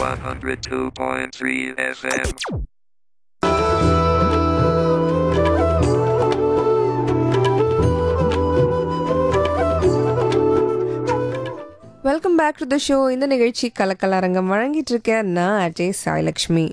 102.3 FM. Welcome back to the show இந்த நிகழ்ச்சி கலக்கலரங்கம் வழங்கிட்டு இருக்கேன் நான் அஜய் சாய்லக்ஷ்மி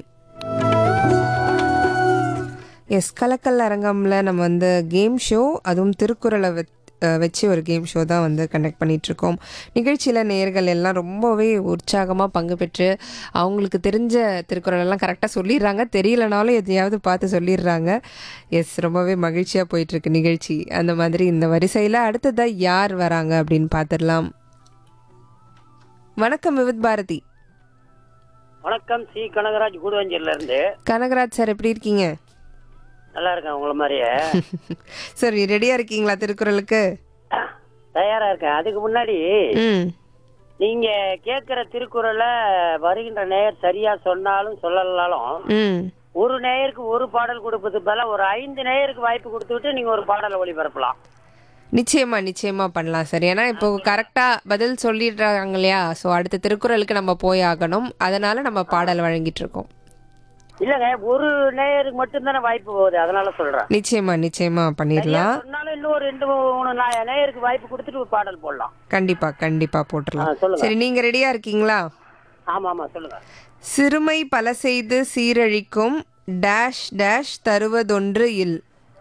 எஸ் கலக்கல் அரங்கம்ல நம்ம வந்து கேம் ஷோ அதுவும் திருக்குறளை வெச்- அஹ் வச்சு ஒரு கேம் ஷோ தான் வந்து கண்டக்ட் பண்ணிட்டு இருக்கோம் நிகழ்ச்சியில் நேர்கள் எல்லாம் ரொம்பவே உற்சாகமாக பங்கு பெற்று அவங்களுக்கு தெரிஞ்ச திருக்குறள் எல்லாம் கரெக்டாக சொல்லிடுறாங்க தெரியலனாலும் எதையாவது பார்த்து சொல்லிடுறாங்க எஸ் ரொம்பவே மகிழ்ச்சியாக போயிட்டுருக்கு நிகழ்ச்சி அந்த மாதிரி இந்த வரிசையில் அடுத்ததாக யார் வராங்க அப்படின்னு பார்த்துடலாம் வணக்கம் விவித் பாரதி வணக்கம் சி கனகராஜ் கூடுவஞ்சூர்ல இருந்து கனகராஜ் சார் எப்படி இருக்கீங்க நல்லா இருக்கேன் உங்கள மாதிரியே சரி ரெடியா இருக்கீங்களா திருக்குறளுக்கு தயாரா இருக்கேன் அதுக்கு முன்னாடி ம் நீங்க கேட்கிற திருக்குறளை வருகின்ற நேயர் சரியா சொன்னாலும் சொல்லலனாலும் ம் ஒரு நேயருக்கு ஒரு பாடல் கொடுப்பது பதிலா ஒரு ஐந்து நேயருக்கு வாய்ப்பு கொடுத்துட்டு நீங்க ஒரு பாடலை ஒளிபரப்பலாம் நிச்சயமா நிச்சயமா பண்ணலாம் சார் ஏன்னா இப்போ கரெக்டா பதில் சொல்லிடுறாங்க இல்லையா ஸோ அடுத்த திருக்குறளுக்கு நம்ம போய் ஆகணும் அதனால நம்ம பாடல் வழங்கிட்டு இருக்கோம் இல்லங்க ஒரு நேயருக்கு மட்டும்தானே வாய்ப்பு போகுது அதனால சொல்றேன் நிச்சயமா நிச்சயமா பண்ணிடலாம் சொன்னாலும் இன்னும் ஒரு ரெண்டு மூணு நா- நேயருக்கு வாய்ப்பு கொடுத்துட்டு ஒரு பாடல் போடலாம் கண்டிப்பா கண்டிப்பா ஆ, போட்டுடலாம் சொல்லுங்க. சரி நீங்க ரெடியா இருக்கீங்களா ஆமா ஆமா சொல்லுங்க சிறுமை பல செய்து சீரழிக்கும் டேஷ் டேஷ் தருவதொன்று இல்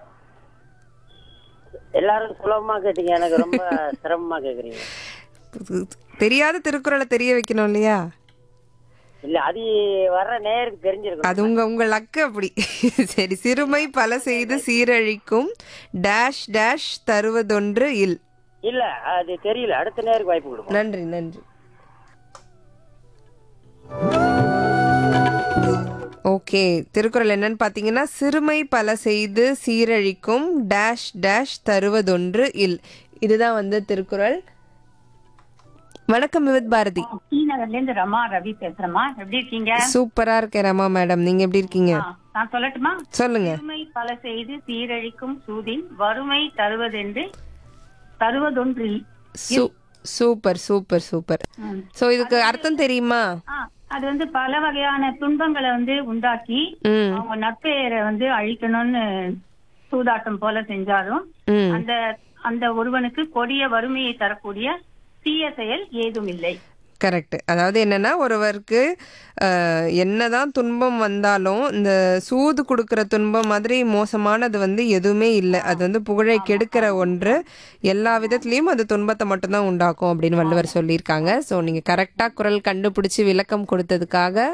எல்லாரும் சுலபமா கேட்டீங்க எனக்கு ரொம்ப சிரமமா கேக்குறீங்க தெரியாத திருக்குறளை தெரிய வைக்கணும் இல்லையா இல்ல அது வர்ற நேயருக்கு தெரிஞ்சிருக்கும் அது உங்க உங்க லக்கு அப்படி சரி சிறுமை பல செய்து சீரழிக்கும் டேஷ் டேஷ் தருவதொன்று இல் இல்ல அது தெரியல அடுத்த நேருக்கு வாய்ப்பு கொடுப்போம் நன்றி நன்றி ஓகே திருக்குறள் என்னன்னு பார்த்தீங்கன்னா சிறுமை பல செய்து சீரழிக்கும் டேஷ் டேஷ் தருவதொன்று இல் இதுதான் வந்து திருக்குறள் வணக்கம் விவித் பாரதி ஸ்ரீநகர்ல இருந்து ரமா ரவி பேசுறேம்மா எப்படி இருக்கீங்க சூப்பரா இருக்கேன் ரமா மேடம் நீங்க எப்படி இருக்கீங்க ஆ, நான் சொல்லட்டுமா சொல்லுங்க பெருமை பல செய்து சீரழிக்கும் சூதின் வறுமை தருவதென்று தருவதொன்றில் சூ- சூப்பர் சூப்பர் சூப்பர் ம். சோ இதுக்கு அர்த்தம் தெரியுமா ஆ, அது வந்து பல வகையான துன்பங்களை வந்து உண்டாக்கி ம் அவங்க நட்பெயரை வந்து அழிக்கணும்னு சூதாட்டம் போல செஞ்சாலும் ம் அந்த அந்த ஒருவனுக்கு கொடிய வறுமையை தரக்கூடிய தீய செயல் ஏதும் இல்லை கரெக்ட் அதாவது என்னன்னா ஒருவருக்கு அஹ், என்னதான் துன்பம் வந்தாலும் இந்த சூது கொடுக்கிற துன்பம் மாதிரி மோசமானது வந்து எதுவுமே இல்லை அது வந்து புகழை கெடுக்கிற ஒன்று எல்லா விதத்துலயும் அது துன்பத்தை மட்டும்தான் உண்டாக்கும் அப்படின்னு வள்ளுவர் சொல்லியிருக்காங்க ஸோ நீங்க கரெக்டா குரல் கண்டுபிடிச்சு விளக்கம் கொடுத்ததுக்காக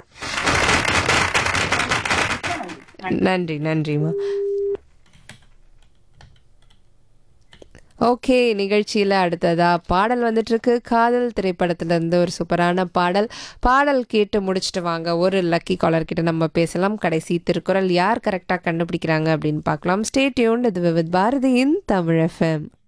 நன்றி நன்றிம்மா ஓகே நிகழ்ச்சியில் அடுத்ததா பாடல் வந்துட்டு இருக்கு காதல் திரைப்படத்துல இருந்து ஒரு சூப்பரான பாடல் பாடல் கேட்டு முடிச்சுட்டு வாங்க ஒரு லக்கி காலர் கிட்ட நம்ம பேசலாம் கடைசி திருக்குறள் யார் கரெக்டாக கண்டுபிடிக்கிறாங்க அப்படின்னு பார்க்கலாம் ஸ்டே டியூன் இது வித் பாரதியின் தமிழ் எஃப்எம்